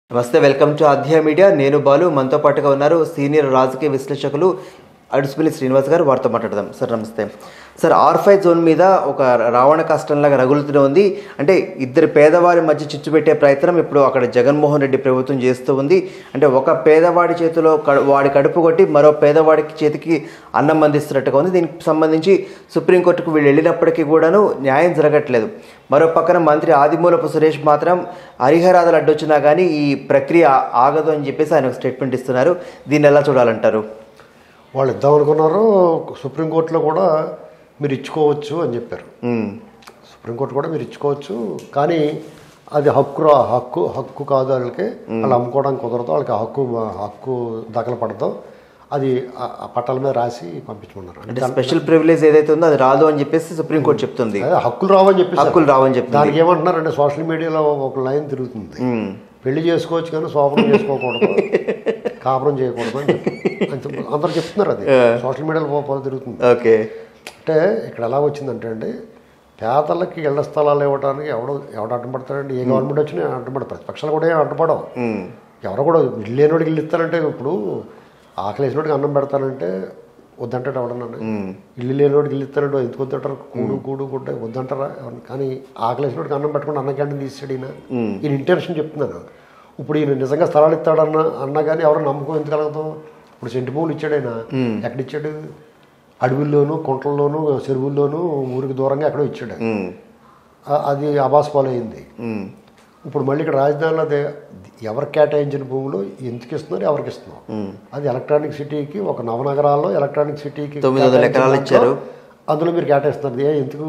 నమస్తే welcome to అధ్యాయ media నేను బాలు మనతో పాటుగా ఉన్నారు సీనియర్ రాజకీయ విశ్లేషకులు అడుసుపల్లి శ్రీనివాస్ గారు వారితో మాట్లాడదాం సార్ నమస్తే సార్ ఆర్ ఫైవ్ జోన్ మీద ఒక రావణ కష్టంలాగా రగులుతూనే ఉంది అంటే ఇద్దరు పేదవారి మధ్య చిచ్చు పెట్టే ప్రయత్నం ఇప్పుడు అక్కడ జగన్మోహన్ రెడ్డి ప్రభుత్వం చేస్తూ ఉంది అంటే ఒక పేదవాడి చేతిలో కడు- వాడి కడుపు కొట్టి మరో పేదవాడికి చేతికి అన్నం అందిస్తున్నట్టుగా ఉంది దీనికి సంబంధించి సుప్రీంకోర్టుకు వీళ్ళు వెళ్ళినప్పటికీ కూడాను న్యాయం జరగట్లేదు మరో పక్కన మంత్రి ఆదిమూలపు సురేష్ మాత్రం హరిహరాదులు అడ్డొచ్చినా కానీ ఈ ప్రక్రియ ఆగదు అని చెప్పేసి ఆయన ఒక స్టేట్మెంట్ ఇస్తున్నారు దీన్ని ఎలా చూడాలంటారు వాళ్ళు ఇద్దాం అనుకున్నారు సుప్రీంకోర్టులో కూడా మీరు ఇచ్చుకోవచ్చు అని చెప్పారు ఉమ్, సుప్రీంకోర్టు కూడా మీరు ఇచ్చుకోవచ్చు కానీ అది హక్కు రా హక్కు హక్కు కాదు వాళ్ళకి వాళ్ళు అమ్ముకోవడానికి కుదరదు వాళ్ళకి ఆ హక్కు హక్కు దఖలు పడదు అది ఆ- ఆ పట్టాల మీద రాసి పంపించమన్నారు అంటే స్పెషల్ ప్రివిలేజ్ ఏదైతే ఉందో అది రాదు అని చెప్పేసి సుప్రీంకోర్టు చెప్తుంది అదే హక్కులు రావని చెప్పి హక్కులు రావని చెప్తుంది దానికి ఏమంటున్నారంటే సోషల్ మీడియాలో ఒక లైన్ తిరుగుతుంది ఉమ్, పెళ్లి చేసుకోవచ్చు కానీ శోభనం చేసుకోకూడదు కాపురం చేయకూడదు అని చెప్పి అని చెప్పి అందరూ చెప్తున్నారు అది సోషల్ మీడియాలో పో- పో తిరుగుతుంది ఓకే అంటే ఇక్కడ ఎలా వచ్చిందంటే అండి పేదలకి ఇళ్ల స్థలాలు ఇవ్వడానికి ఎవడు ఎవడు అడ్డుపడతాడండి ఏ గవర్నమెంట్ వచ్చినా అడ్డుపడ ప్రతిపక్షాలు కూడా ఏం అడ్డుపడవు ఉమ్, ఎవరు కూడా ఇల్లు లేనివాడికి ఇల్లు ఇస్తారంటే ఇప్పుడు ఆకలి వేసినోడికి అన్నం పెడతానంటే వద్దంటాడు ఎవడన్నా ఉమ్, ఇల్లు లేనివాడికి ఇల్లు ఇస్తారంటే ఎందుకు వద్దంటారు కూడు కూడు గుడ్డ వద్దంటారా ఎవరిని? కానీ ఆకలి వేసినోడికి అన్నం పెట్టకుండా అన్నం క్యాంటీన్ తీసాడు ఈయన ఈయన ఇంటెన్షన్ చెప్తున్నాను ఇప్పుడు ఈయన నిజంగా స్థలాలు ఇస్తాడన్న అన్నా కానీ ఎవరు నమ్మకం ఎందుకు కలగదు ఇప్పుడు సెంటి భూములు ఇచ్చాడు ఆయన ఎక్కడ ఇచ్చాడు అడవుల్లోనూ కుంటల్లోనూ చెరువుల్లోనూ ఊరికి దూరంగా ఎక్కడో ఇచ్చాడు ఉమ్, ఆ- అది అబాస్ పాలైంది ఉమ్, ఇప్పుడు మళ్ళీ ఇక్కడ రాజధానిలో అదే ఎవరు కేటాయించిన భూములు ఎందుకు ఇస్తున్నారు ఎవరికి ఇస్తున్నారు అది ఎలక్ట్రానిక్ సిటీకి ఒక నవనగరాల్లో ఎలక్ట్రానిక్ సిటీకి తొమ్మిది వందల కేటాయించిన ఎకరాలు దాంట్లో ఇచ్చారు. అందులో మీరు కేటాయిస్తున్నారు ఏ ఎందుకు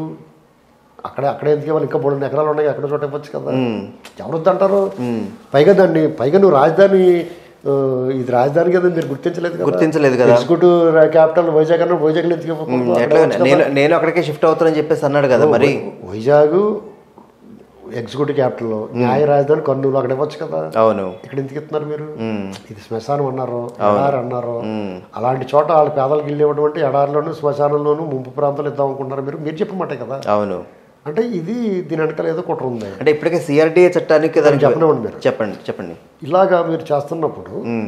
అక్కడే అక్కడే ఎందుకు ఇవ్వాలి ఇంకా మూడు ఎకరాలు ఉన్నాయి అక్కడ చోట ఇవ్వచ్చు కదా ఎవరు వద్దంటారు పైగా దాన్ని పైగా నువ్వు రాజధాని ఆ, ఇది రాజధాని కదా మీరు గుర్తించలేదు కదా గుర్తించలేదు కదా. ఎగ్జిక్యూటివ్ క్యాపిటల్ వైజాగ్ అన్న వైజాగ్ ఎందుకు ఇవ్వకూడదు? అక్కడే ఎట్లా ఇవ్వచ్చు కదా. నేను నేను అక్కడికే షిఫ్ట్ అవుతానని చెప్పేసి అన్నాడు కదా మరి వైజాగ్ ఎగ్జిక్యూటివ్ క్యాపిటల్ న్యాయ రాజధాని కర్నూలు అక్కడ ఇవ్వచ్చు కదా అవును ఇక్కడ ఎందుకు ఇస్తున్నారు మీరు ఇది శ్మశానం అన్నారు ఎడారి అన్నారు అలాంటి చోట వాళ్ళ పేదలకు ఇల్లు ఇవ్వడం అంటే ఎడారిలోను శ్మశానంలోను ముంపు ప్రాంతాలు ఇద్దాం అనుకుంటున్నారు మీరు మీరు చెప్పమంటే కదా అవును అంటే ఇది దీని వెనకాల ఏదో కుట్ర ఉంది అంటే ఇప్పటికే సిఆర్డీఏ చట్టానికి దానికి చెప్పనివ్వండి మీరు చెప్పండి చెప్పండి ఇలాగా మీరు చేస్తున్నప్పుడు ఉమ్,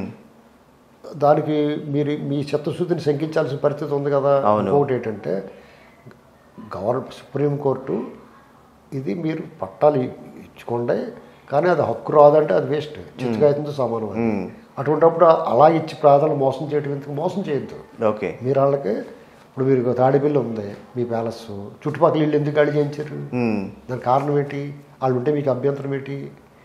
దానికి మీరు మీ చిత్తశుద్ధిని శంకించాల్సిన పరిస్థితి ఉంది కదా ఇంకొకటి ఏంటంటే గవర్నమెంట్ సుప్రీంకోర్టు ఇది మీరు పట్టాలు ఇచ్చుకోండి కానీ అది హక్కు రాదంటే అది వేస్ట్ చిత్తుకాయతంతో సమానం అది. అటువంటిప్పుడు అలా ఇచ్చి ప్రాధాన్యత మోసం చేయడం ఎందుకు మోసం చేయొద్దు ఓకే మీరు వాళ్ళకి ఇప్పుడు మీరు తాడిపిల్లి ఉంది మీ ప్యాలెస్ చుట్టుపక్కల ఇల్లు ఎందుకు ఖాళీ చేయించారు ఉమ్, దానికి కారణం ఏంటి వాళ్ళు ఉంటే మీకు అభ్యంతరం ఏంటి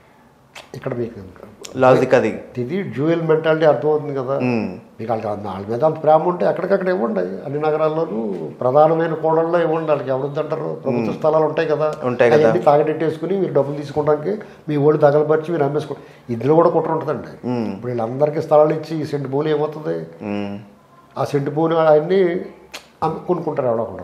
ఇక్కడ మీకు లాజిక్ అది ఇది డ్యూయల్ మెంటాలిటీ అర్థమవుతుంది కదా ఉమ్, మీకు వాళ్ళకి వాళ్ళ మీద అంత ప్రేమ ఉంటే ఎక్కడికక్కడ ఇవ్వండి అన్ని నగరాల్లోనూ ప్రధానమైన కోణంలో ఇవ్వండి వాళ్ళకి ఎవరుద్దంటారు ప్రభుత్వ స్థలాలు ఉంటాయి కదా ఉంటాయి కదా. అవన్నీ తాగడెట్టేసుకుని మీరు డబ్బులు తీసుకోవడానికి మీ ఓడి తగలపరిచి మీరు అమ్మేసుకో ఇందులో కూడా కుట్ర ఉంటుందండి ఇప్పుడు వీళ్ళందరికీ స్థలాలు ఇచ్చి ఈ సెంటు భూములు ఏమవుతుంది ఉమ్, ఆ సెంటు భూములు అవన్నీ అమ్ము- కొనుక్కుంటారు ఎవడకుండా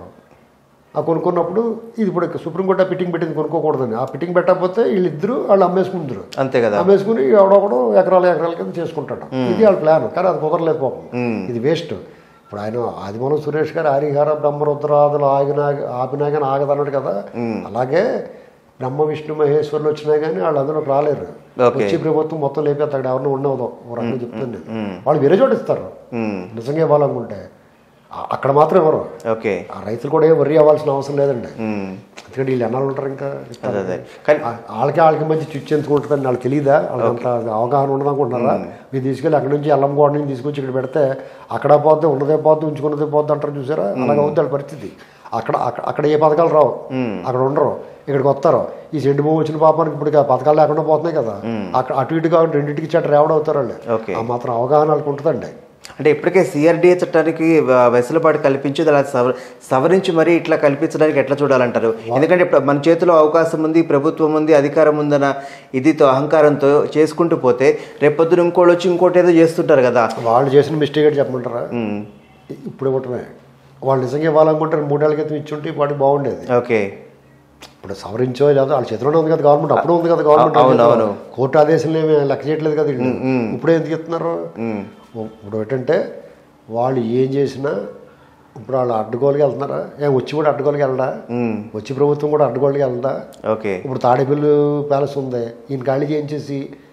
ఆ కొనుక్కున్నప్పుడు ఇది ఇప్పుడు సుప్రీంకోర్టు ఆ పిట్టింగ్ పెట్టింది కొనుక్కోకూడదని ఆ పిట్టింగ్ పెట్టకపోతే వీళ్ళిద్దరు వాళ్ళు అమ్మేసుకుంటారు అంతే కదా అమ్మేసుకుని ఎవడొకడు ఎకరాల ఎకరాల కింద చేసుకుంటాడు ఇది వాళ్ళ ప్లాన్ కానీ అది కుదరలేదు పాపం ఇది వేస్ట్ ఇప్పుడు ఆయన ఆదిమూలం సురేష్ గారు హరిహర బ్రహ్మరుద్రాదులు ఆగిన ఆపినా కానీ ఆగదన్నాడు కదా అలాగే బ్రహ్మ విష్ణు మహేశ్వరులు వచ్చినా కానీ వాళ్ళు అందులోకి రాలేరు Okay. వచ్చి ప్రభుత్వం మొత్తం లేపేస్తాడు ఎవరిని ఉండవదో ఓ రకంగా చెప్తాను నేను వాళ్ళు వేరే చోట ఇస్తారు ఉమ్, నిజంగా ఇవ్వాలనుకుంటే ఆ- అక్కడ మాత్రం ఎవరు ఓకే ఆ రైతులు కూడా ఏం వర్రీ అవ్వాల్సిన అవసరం లేదండి ఉమ్, ఎందుకంటే వీళ్ళు ఎన్నాళ్ళు ఉంటారు ఇంకా అదే అదే కానీ ఆ- వాళ్ళకి వాళ్ళకి మధ్య చిచ్చు ఎందుకు ఉంటుందని వాళ్ళకి తెలియదా వాళ్ళకి అంత అవగాహన ఉండదు అనుకుంటున్నారా మీరు తీసుకెళ్ళి అక్కడ నుంచి అల్లంగోడ నుంచి తీసుకొచ్చి ఇక్కడ పెడితే అక్కడ పోతే ఉన్నదే పోతే ఉంచుకున్నదే పోతే అంటారు చూసారా అలాగే అవుతుంది వాళ్ళ పరిస్థితి అక్కడ అక్కడ- అక్కడ ఏ పథకాలు రావు అక్కడ ఉండరు ఇక్కడికి వస్తారు ఈ సెంటు భూమి వచ్చిన పాపానికి ఇప్పుడు ఇక పథకాలు లేకుండా పోతున్నాయి కదా అక్కడ అటు ఇటు కాబట్టి రెండింటికి చెట్టు రేవడవుతారు వాళ్ళు ఓకే. ఆ మాత్రం అవగాహన వాళ్ళకి ఉంటుందండి అంటే ఇప్పటికే సిఆర్డీఏ చట్టానికి వ- వెసులుబాటు కల్పించి అలా సవ సవరించి మరి ఇట్లా కల్పించడానికి ఎట్లా చూడాలంటారు ఎందుకంటే ఇప్పుడు మన చేతిలో అవకాశం ఉంది ప్రభుత్వం ఉంది అధికారం ఉందన్న ఇదితో అహంకారంతో చేసుకుంటూ పోతే రేపొద్దున ఇంకోటి వచ్చి ఇంకోటి ఏదో చేస్తుంటారు కదా వాళ్ళు చేసిన మిస్టేక్ అని చెప్పమంటారా ఉమ్, ఇప్పుడు ఇవ్వటమే వాళ్ళు నిజంగా ఇవ్వాలనుకుంటారు మూడేళ్ళ క్రితం ఇచ్చుంటే వాటికి బాగుండేది ఓకే ఇప్పుడు సవరించో లేదా వాళ్ళ చేతిలోనే ఉంది కదా గవర్నమెంట్ అప్పుడు ఉంది కదా గవర్నమెంట్ అవును, అవును. కోర్టు ఆదేశాలు ఏమి లెక్క చేయట్లేదు కదా వీళ్ళు. ఇప్పుడే ఎందుకు ఇస్తున్నారు ఉమ్, ఇప్పుడు ఏంటంటే వాళ్ళు ఏం చేసినా ఇప్పుడు వాళ్ళు అడ్డుగోలుకి వెళ్తున్నారా ఏం వచ్చి కూడా అడ్డుగోలుకి వెళ్ళడా ఉమ్, వచ్చి ప్రభుత్వం కూడా అడ్డుగోలుకి వెళ్దా ఓకే ఇప్పుడు తాడేపల్లి ప్యాలెస్ ఉంది ఈయన ఖాళీ చేయించేసి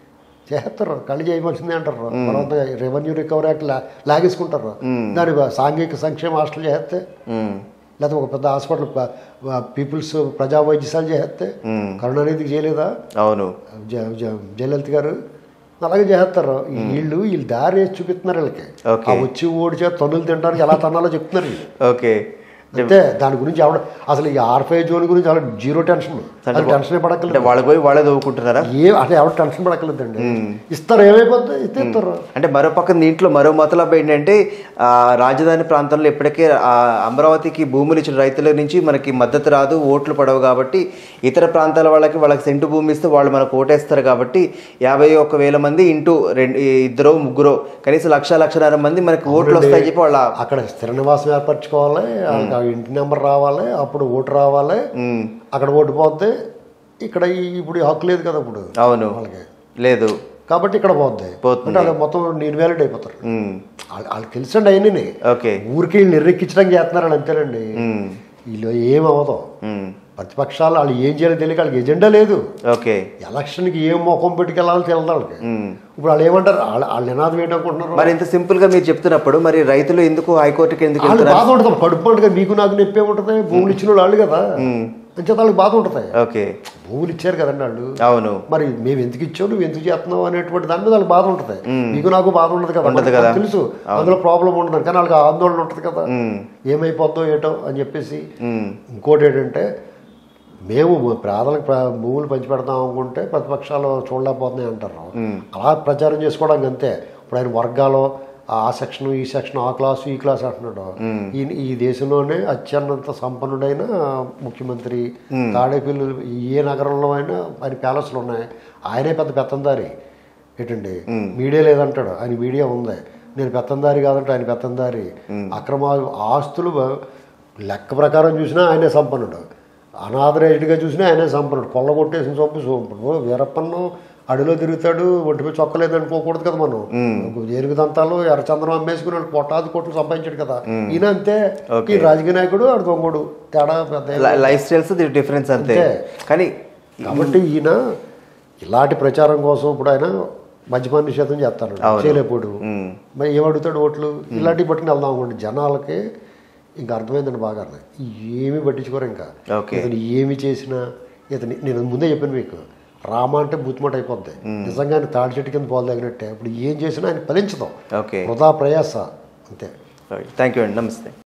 చేస్తారు కళ్ళు చేయవలసిందే అంటారు తర్వాత రెవెన్యూ రికవరీ యాక్ట్ లా- లాగేసుకుంటారు దాని సాంఘిక సంక్షేమ హాస్టల్ చేస్తే ఉమ్, లేకపోతే ఒక పెద్ద హాస్పిటల్ పీపుల్స్ ప్రజా వైద్యశాల చేస్తే ఉమ్, కరుణానిధికి చేయలేదా అవును జ- జ- జయలలిత గారు అలాగే చేస్తారు వీళ్ళు వీళ్ళు దారి వేసి చూపిస్తున్నారు వీళ్ళకి Okay. ఆ వచ్చి ఓడి చేత తన్నులు తినడానికి ఎలా తన్నాలో చెప్తున్నారు వీళ్ళు ఓకే అంతే దాని గురించి ఆవిడ అసలు ఈ ఆర్ఫై జోన్ గురించి ఆవిడ జీరో టెన్షన్ అది టెన్షన్ అంటే పడక్కలేదు వాళ్ళకి పోయి వాళ్ళే దవ్వుకుంటున్నారా ఏ అంటే ఎవరు టెన్షన్ పడక్కలేదండి ఇస్తారు ఏమైపోద్ది ఇస్తే ఇస్తారు అంటే మరో పక్కన దీంట్లో మరో మతలబ్ ఏంటంటే ఆ, రాజధాని ప్రాంతంలో ఇప్పటికే ఆ, అమరావతికి భూములు ఇచ్చిన రైతుల నుంచి మనకి మద్దతు రాదు ఓట్లు పడవు కాబట్టి ఇతర ప్రాంతాల వాళ్ళకి వాళ్ళకి సెంటు భూమి ఇస్తే వాళ్ళు మనకు ఓటేస్తారు కాబట్టి యాభై ఒక్క వేల మంది ఇంటూ రెండు ఇద్దరు ముగ్గురు కనీసం లక్ష లక్షన్నర మంది మనకి ఓట్లు వస్తాయని చెప్పి వాళ్ళ అక్కడ స్థిర నివాసం ఏర్పరచుకోవాలి వాళ్ళకి ఆ ఇంటి నెంబర్ రావాలి అప్పుడు ఓటు రావాలి ఉమ్, అక్కడ ఓటు పోతే ఇక్కడ ఈ- ఇప్పుడు ఈ హక్కు లేదు కదా ఇప్పుడు అవును వాళ్ళకి లేదు కాబట్టి ఇక్కడ పోద్ది పోతుంది. అంటే వాళ్ళు మొత్తం ఇన్వాలిడ్ అయిపోతారు ఉమ్, వాళ్ళు వాళ్ళకి తెలుసండి అవన్నీ ఓకే ఊరికి వీళ్ళు నిర్రెక్కించడానికి చేస్తున్నారు వాళ్ళు అంతేనండి ఉమ్, వీళ్ళు ఏం అవ్వదు ఉమ్, ప్రతిపక్షాలు వాళ్ళు ఏం చేయాలో తెలియక వాళ్ళకి ఎజెండా లేదు ఓకే ఎలక్షన్కి ఏం ముఖం పెట్టుకెళ్ళాలో తెలియదు వాళ్ళకి ఉమ్. ఇప్పుడు వాళ్ళు ఏమంటారు వాళ్ళ వాళ్ళ నినాదం ఏంటనుకుంటున్నారు మరి ఇంత సింపుల్ గా మీరు చెప్తున్నప్పుడు మరి రైతులు ఎందుకు హైకోర్టుకి ఎందుకు వాళ్ళు వెళ్తున్నారు బాధ ఉంటుంది కడుపు పండుగ మీకు నాకు నొప్పి ఏముంటుంది భూములు ఇచ్చిన వాళ్ళు కదా అంచేత వాళ్ళకి బాధ ఉంటుంది ఓకే భూములు ఇచ్చారు కదండి వాళ్ళు అవును మరి మేము ఎందుకు ఇచ్చావు నువ్వు ఎందుకు చేస్తున్నావు అనేటువంటి దాని మీద వాళ్ళకి బాధ ఉంటుంది మీకు నాకు బాధ ఉండదు కదా ఉండదు మనకు కదా. తెలుసు అందులో ప్రాబ్లం ఉండదు కానీ వాళ్ళకి ఆందోళన ఉంటుంది కదా ఉమ్, ఏమైపోద్దో ఏటో అని చెప్పేసి ఉమ్, ఇంకోటి ఏంటంటే మేము పేదలకు ప్ర- భూములు పంచిపెడతాం అనుకుంటే ప్రతిపక్షాలు చూడలేకపోతున్నాయి అంటారు అలా ప్రచారం చేసుకోవడానికి అంతే ఇప్పుడు ఆయన వర్గాలు ఆ సెక్షన్ ఈ సెక్షన్ ఆ క్లాసు ఈ క్లాస్ అంటున్నాడు ఈ ఈ దేశంలోనే అత్యున్నత సంపన్నుడైన ముఖ్యమంత్రి తాడేపల్లి ఏ నగరంలో అయినా ఆయన ప్యాలెస్లు ఉన్నాయి ఆయనే పెద్ద పెత్తందారి ఏంటండి మీడియా లేదంటాడు ఆయన మీడియా ఉంది నేను పెత్తందారి కాదంటే ఆయన పెత్తందారి అక్రమ ఆస్తులు బ- లెక్క ప్రకారం చూసినా ఆయనే సంపన్నుడు అనాథరైజ్డ్గా చూసినా ఆయనే సంపన్నుడు కొల్లగొట్టేసిన సొప్పు సోంపుడు వీరప్పన్ను అడవిలో తిరుగుతాడు ఒంటి మీద చొక్కలేదు అనుకోకూడదు కదా మనం ఏనుగు దంతాలు ఎర్రచంద్రం అమ్మేసుకుని వాడు కోటాది కోట్లు సంపాదించాడు కదా ఈయన అంతే ఈ రాజకీయ నాయకుడు ఆడు దొంగడు తేడా పెద్ద ఏం లై- లైఫ్ స్టైల్స్ డిఫరెన్స్ అంతే అంతే. కానీ కాబట్టి ఈయన ఇలాంటి ప్రచారం కోసం ఇప్పుడు ఆయన మద్యపాన నిషేధం చేస్తాడు చేయలేపోడు ఉమ్, మరి ఏమడుగుతాడు ఓట్లు ఇలాంటివి పట్టుకుని వెళ్దాం అనుకోండి జనాలకి ఇంకా అర్థమైందండి బాగా ఏమీ పట్టించుకోరు ఇంకా ఓకే. ఇతను ఏమి చేసినా ఇతని నేను ముందే చెప్పాను మీకు రామ అంటే బూత్మట అయిపోద్ది నిజంగానే తాడి చెట్టు కింద పోదగినట్టే ఇప్పుడు ఏం చేసినా ఆయన ఫలించదాం ఓకే వృధా ప్రయాస అంతే థ్యాంక్ యూ అండి నమస్తే